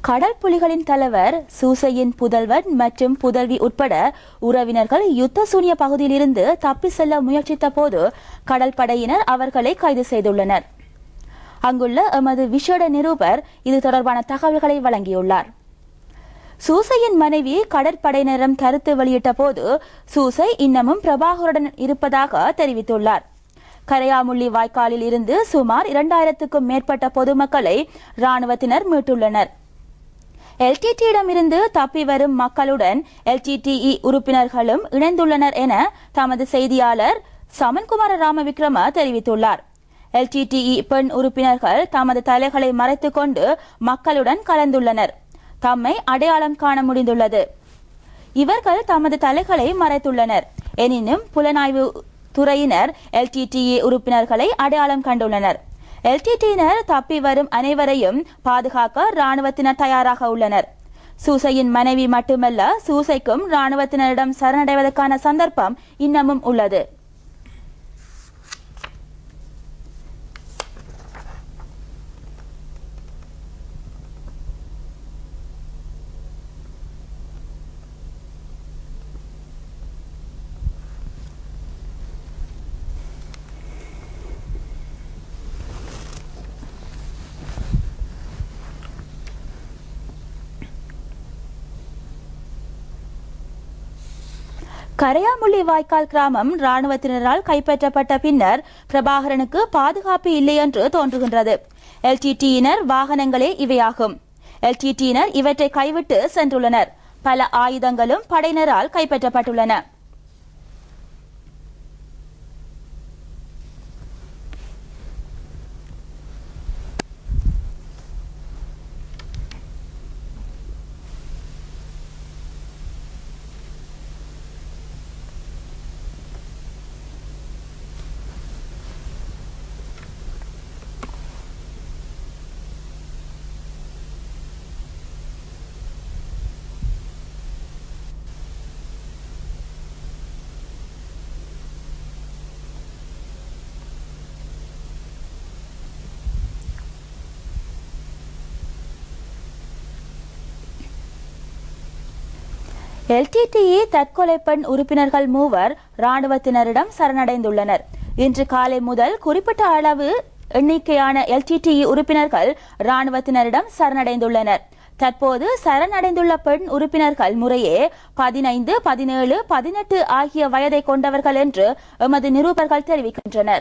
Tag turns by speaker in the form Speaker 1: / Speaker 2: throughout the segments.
Speaker 1: கடல் புலிகளின் தலைவர் சூசையின் புதல்வன் மற்றும் புதல்வி உட்பட உறவினர்கள் யுத்த சூனிய பகுதியிலிருந்து தப்பி செல்ல முயற்சித்த போது கடல் படையினர் அவர்களை கைது செய்துள்ளனர் அங்குள்ள எமது விஷேட நிருபர் இது தொடர்பான தகவல்களை வழங்கியுள்ளார் சூசையின் மனைவி கடற்படையினரிடம் கருத்து வெளியிட்ட போது சூசை இன்னமும் பிரபாகருடன் இருப்பதாக தெரிவித்துள்ளார் கரையாமுள்ளி வாய்க்காலில் இருந்து சுமார் இரண்டாயிரத்துக்கும் மேற்பட்ட பொதுமக்களை ராணுவத்தினர் மீட்டுள்ளனர் எல்டிடியிடமிருந்து தப்பி வரும் மக்களுடன் எல்டிடிஇ உறுப்பினர்களும் இணைந்துள்ளனர் என தமது செய்தியாளர் சமன்குமார ராமவிக்ரம தெரிவித்துள்ளார் எல்டிடிஇ பெண் உறுப்பினர்கள் தமது தலைகளை மறைத்துக் கொண்டு மக்களுடன் கலந்துள்ளனர் தம்மை அடையாளம் காண முடிந்துள்ளது இவர்கள் தமது தலைகளை மறைத்துள்ளனர் எனினும் புலனாய்வு துறையினர் எல்டிடிஇ உறுப்பினர்களை அடையாளம் கண்டுள்ளனர் எல்டிடியினர் தப்பி வரும் அனைவரையும் பாதுகாக்க ராணுவத்தினர் தயாராக உள்ளனர் சூசையின் மனைவி மட்டுமல்ல சூசைக்கும் ராணுவத்தினரிடம் சரணடைவதற்கான சந்தர்ப்பம் இன்னமும் உள்ளது கரையாமுள்ளி வாய்க்கால் கிராமம் ராணுவத்தினரால் கைப்பற்றப்பட்ட பின்னர் பிரபாகரனுக்கு பாதுகாப்பு இல்லை என்று தோன்றுகின்றது எல்டிடியினர் வாகனங்களே இவையாகும் எல்டிடியினர் இவற்றை கைவிட்டு சென்றுள்ளனர் பல ஆயுதங்களும் படையினரால் கைப்பற்றப்பட்டுள்ளன எல்டிடிஇ தற்கொலை பெண் உறுப்பினர்கள் மூவர் ராணுவத்தினரிடம் சரணடைந்துள்ளனர் இன்று காலை முதல் குறிப்பிட்ட அளவு எண்ணிக்கையான எல்டிடிஇ உறுப்பினர்கள் ராணுவத்தினரிடம் சரணடைந்துள்ளனர் தற்போது சரணடைந்துள்ள பெண் உறுப்பினர்கள் முறையே பதினைந்து பதினேழு பதினெட்டு ஆகிய வயதை கொண்டவர்கள் என்று எமது நிருபர்கள் தெரிவிக்கின்றனர்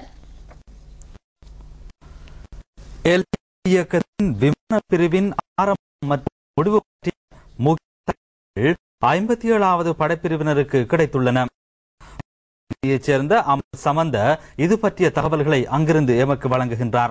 Speaker 2: எல் இயக்கத்தின் விமான பிரிவின் ஆரம்பம் மற்றும் முடிவு பற்றிய முக்கிய தகவல்கள் ஐம்பத்தி ஏழாவது படைப்பிரிவினருக்கு கிடைத்துள்ளன இதைச் சேர்ந்த அமர் சமந்த இது பற்றிய தகவல்களை அங்கிருந்து எமக்கு வழங்குகின்றார்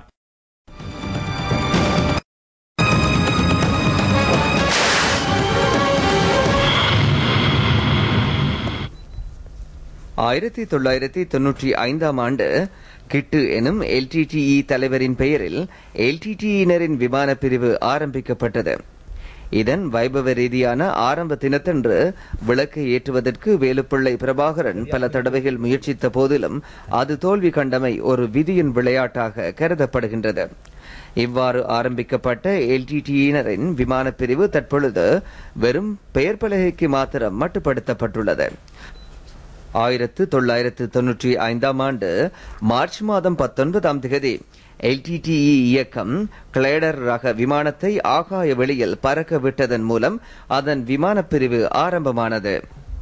Speaker 3: ஆயிரத்தி தொள்ளாயிரத்தி தொன்னூற்றி ஐந்தாம் ஆண்டு கிட்டு எனும் எல்டிடிஇ தலைவரின் பெயரில் எல்டிடியினரின் விமான பிரிவு ஆரம்பிக்கப்பட்டது இதன் வைபவ ரீதியான ஆரம்ப தினத்தன்று விளக்கை ஏற்றுவதற்கு வேலுப்பிள்ளை பிரபாகரன் பல தடவைகள் முயற்சித்த போதிலும் அது தோல்வி கண்டமை ஒரு விதியின் விளையாட்டாக கருதப்படுகின்றது இவ்வாறு ஆரம்பிக்கப்பட்ட எல்டிடியினரின் விமான பிரிவு தற்பொழுது வெறும் பெயர் பலகைக்கு மாத்திரம் மட்டுப்படுத்தப்பட்டுள்ளது ஆயிரத்து தொள்ளாயிரத்து தொன்னூற்றி ஐந்தாம் ஆண்டு மார்ச் மாதம் பத்தொன்பதாம் தேதி எல்டிடிஇ இயக்கம் கிளைடர் ரக விமானத்தை ஆகாய வெளியில் பறக்க விட்டதன் மூலம் அதன் விமானப் பிரிவு ஆரம்பமானது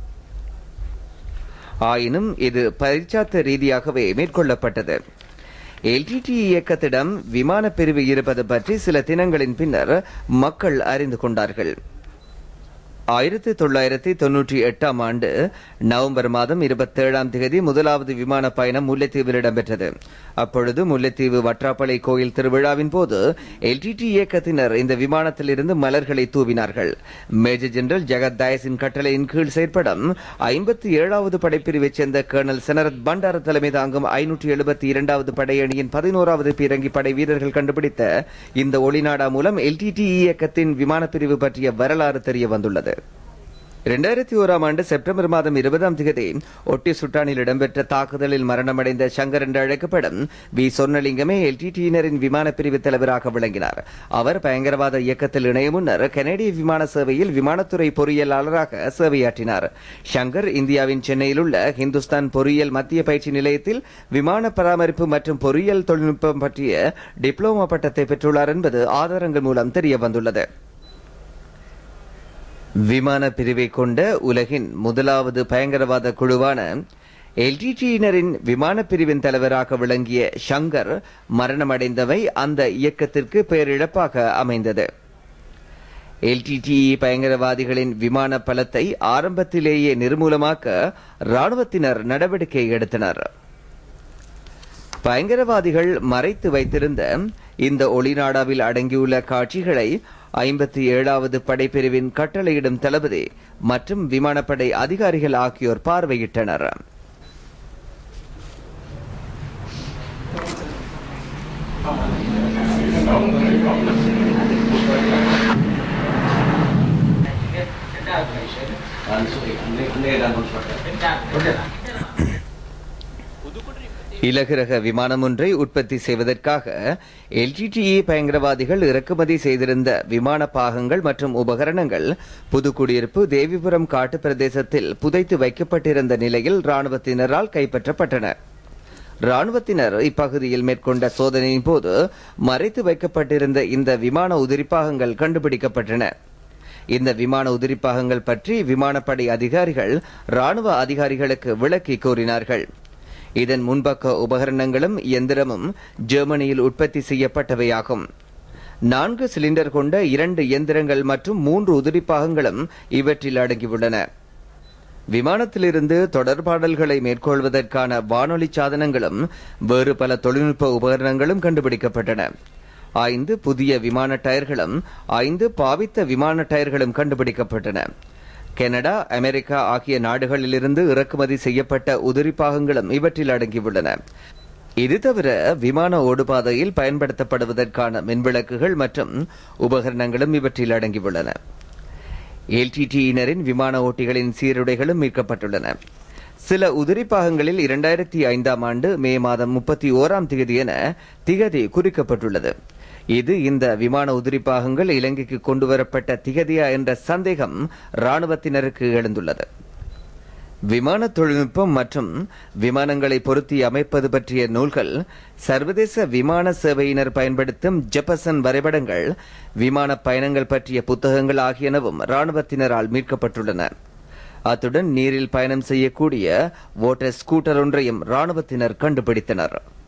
Speaker 3: ஆயினும் இது பரிச்சாத்த ரீதியாகவே மேற்கொள்ளப்பட்டது எல்டிடி இயக்கத்திடம் விமான பிரிவு இருப்பது பற்றி சில தினங்களின் பின்னர் மக்கள் அறிந்து கொண்டார்கள் ஆயிரத்தி தொள்ளாயிரத்தி தொன்னூற்றி எட்டாம் ஆண்டு நவம்பர் மாதம் இருபத்தேழாம் தேதி முதலாவது விமான பயணம் முல்லைத்தீவில் இடம்பெற்றது அப்பொழுது முல்லைத்தீவு வற்றாப்பளை கோயில் திருவிழாவின் போது எல்டிடி இயக்கத்தினர் இந்த விமானத்தில் இருந்து மலர்களை தூவினார்கள் மேஜர் ஜெனரல் ஜெகத் தயசின் கட்டளையின் கீழ் செயற்படும் ஐம்பத்தி ஏழாவது படைப்பிரிவைச் சேர்ந்த கர்னல் செனரத் பண்டார தலைமை தாங்கும் ஐநூற்றி எழுபத்தி இரண்டாவது படையணியின் பதினோராவது பீரங்கி படை வீரர்கள் கண்டுபிடித்த இந்த ஒளிநாடா மூலம் எல்டிடி இயக்கத்தின் விமான பிரிவு பற்றிய வரலாறு தெரிய வந்துள்ளது இரண்டாயிரத்தி ஓராம் ஆண்டு செப்டம்பர் மாதம் இருபதாம் தேதி ஒட்டி சுட்டானில் இடம்பெற்ற தாக்குதலில் மரணமடைந்த சங்கர் என்று அழைக்கப்படும் வி சொர்ணலிங்கமே எல்டிடியினரின் விமான பிரிவு தலைவராக விளங்கினார் அவர் பயங்கரவாத இயக்கத்தில் இணைய முன்னர் கனேடிய விமான சேவையில் விமானத்துறை பொறியியலாளராக சேவையாற்றினார் சங்கர் இந்தியாவின் சென்னையில் உள்ள ஹிந்துஸ்தான் பொறியியல் மத்திய பயிற்சி நிலையத்தில் விமான பராமரிப்பு மற்றும் பொறியியல் தொழில்நுட்பம் பற்றிய டிப்ளோமா பட்டத்தை பெற்றுள்ளார் என்பது ஆதாரங்கள் மூலம் தெரிய வந்துள்ளது விமான பிரிவை கொண்ட உலகின் முதலாவது பயங்கரவாத குழுவான எல்டிடியினரின் விமான பிரிவின் தலைவராக விளங்கிய ஷங்கர் மரணமடைந்தவை அந்த இயக்கத்திற்கு பேரிழப்பாக அமைந்தது எல்டிடிஇ பயங்கரவாதிகளின் விமான பலத்தை ஆரம்பத்திலேயே நிர்மூலமாக்க ராணுவத்தினர் நடவடிக்கை எடுத்தனர் பயங்கரவாதிகள் மறைத்து வைத்திருந்த இந்த ஒளிநாடாவில் அடங்கியுள்ள காட்சிகளை ஐம்பத்தி ஏழாவது படைப்பிரிவின் கட்டளையிடும் தளபதி மற்றும் விமானப்படை அதிகாரிகள் ஆகியோர் பார்வையிட்டனர் இலகுரக விமானம் ஒன்றை உற்பத்தி செய்வதற்காக எல்டிடிஇ பயங்கரவாதிகள் இறக்குமதி செய்திருந்த விமான பாகங்கள் மற்றும் உபகரணங்கள் புதுக்குடியிருப்பு தேவிபுரம் காட்டு பிரதேசத்தில் புதைத்து வைக்கப்பட்டிருந்த நிலையில் ராணுவத்தினரால் கைப்பற்றப்பட்டன ராணுவத்தினர் இப்பகுதியில் மேற்கொண்ட சோதனையின் போது மறைத்து வைக்கப்பட்டிருந்த இந்த விமான உதிரிப்பாகங்கள் கண்டுபிடிக்கப்பட்டன இந்த விமான உதிரிப்பாகங்கள் பற்றி விமானப்படை அதிகாரிகள் ராணுவ அதிகாரிகளுக்கு விளக்கி கூறினார்கள் இதன் முன்பக்க உபகரணங்களும் இயந்திரமும் ஜெர்மனியில் உற்பத்தி செய்யப்பட்டவையாகும் நான்கு சிலிண்டர் கொண்ட இரண்டு இயந்திரங்கள் மற்றும் மூன்று உதிரிப்பாகங்களும் இவற்றில் அடங்கியுள்ளன விமானத்திலிருந்து தொடர்பாடல்களை மேற்கொள்வதற்கான வானொலி சாதனங்களும் வேறு பல தொழில்நுட்ப உபகரணங்களும் கண்டுபிடிக்கப்பட்டன ஐந்து புதிய விமான டயர்களும் ஐந்து பாவித்த விமான டயர்களும் கண்டுபிடிக்கப்பட்டன கனடா அமெரிக்கா ஆகிய நாடுகளிலிருந்து இறக்குமதி செய்யப்பட்ட உதிரிப்பாகங்களும் இவற்றில் அடங்கியுள்ளன இது தவிர விமான ஓடுபாதையில் பயன்படுத்தப்படுவதற்கான மின்விளக்குகள் மற்றும் உபகரணங்களும் இவற்றில் அடங்கியுள்ளன எல்டிடியினரின் விமான ஓட்டிகளின் சீருடைகளும் மீட்கப்பட்டுள்ளன சில உதிரிப்பாகங்களில் இரண்டாயிரத்தி ஐந்தாம் ஆண்டு மே மாதம் முப்பத்தி ஓராம் தேதி என திகதி குறிக்கப்பட்டுள்ளது இது இந்த விமான உதிரிப்பாகங்கள் இலங்கைக்கு கொண்டுவரப்பட்ட திகதியா என்ற சந்தேகம் ராணுவத்தினருக்கு எழுந்துள்ளது விமான தொழில்நுட்பம் மற்றும் விமானங்களை பொருத்தி அமைப்பது பற்றிய நூல்கள் சர்வதேச விமான சேவையினர் பயன்படுத்தும் ஜெப்பசன் வரைபடங்கள் விமான பயணங்கள் பற்றிய புத்தகங்கள் ஆகியனவும் ராணுவத்தினரால் மீட்கப்பட்டுள்ளன அத்துடன் நீரில் பயணம் செய்யக்கூடிய ஓட்டர் ஸ்கூட்டர் ஒன்றையும் ராணுவத்தினர் கண்டுபிடித்தனர்